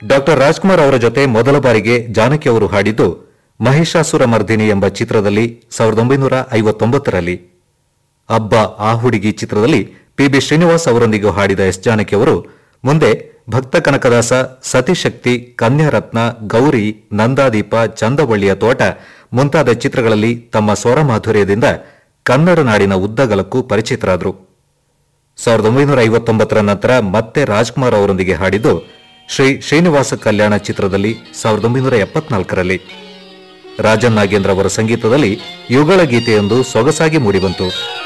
doctor Rajkumar ಅವರ ಜೊತೆ ಮೊದಲ ಬಾರಿಗೆ ಜಾನಕಿ ಅವರು ಹಾಡಿದ್ದು ಮಹಿಷಾಸುರ ಮರ್ದಿನಿ ಎಂಬ ಚಿತ್ರದಲ್ಲಿ ಸಾವಿರದ ಒಂಬೈನೂರ ಐವತ್ತೊಂಬತ್ತರಲ್ಲಿ ಅಬ್ಬ ಆ ಹುಡುಗಿ ಚಿತ್ರದಲ್ಲಿ ಪಿಬಿ ಶ್ರೀನಿವಾಸ್ ಅವರೊಂದಿಗೆ ಹಾಡಿದ ಎಸ್ ಜಾನಕಿ ಅವರು ಮುಂದೆ ಭಕ್ತ ಕನಕದಾಸ ಸತಿಶಕ್ತಿ ಕನ್ಯಾರತ್ನ ಗೌರಿ ನಂದಾದೀಪ ಚಂದವಳ್ಳಿಯ ತೋಟ ಮುಂತಾದ ಚಿತ್ರಗಳಲ್ಲಿ ತಮ್ಮ ಸ್ವರ ಮಾಧುರ್ಯದಿಂದ ಕನ್ನಡ ನಾಡಿನ ಉದ್ದಗಲಕ್ಕೂ ಪರಿಚಿತರಾದರು ಸಾವಿರದ ಒಂಬೈನೂರ ಐವತ್ತೊಂಬತ್ತರ ನಂತರ ಮತ್ತೆ ರಾಜ್ಕುಮಾರ್ ಅವರೊಂದಿಗೆ ಹಾಡಿದ್ದು ಶ್ರೀ ಶ್ರೀನಿವಾಸ ಕಲ್ಯಾಣ ಚಿತ್ರದಲ್ಲಿ ಸಾವಿರದ ಒಂಬೈನೂರ ಎಪ್ಪತ್ನಾಲ್ಕರಲ್ಲಿ ರಾಜನ್ ನಾಗೇಂದ್ರ ಅವರ ಸಂಗೀತದಲ್ಲಿ ಯುಗಳ ಗೀತೆಯೊಂದು ಸೊಗಸಾಗಿ ಮೂಡಿಬಂತು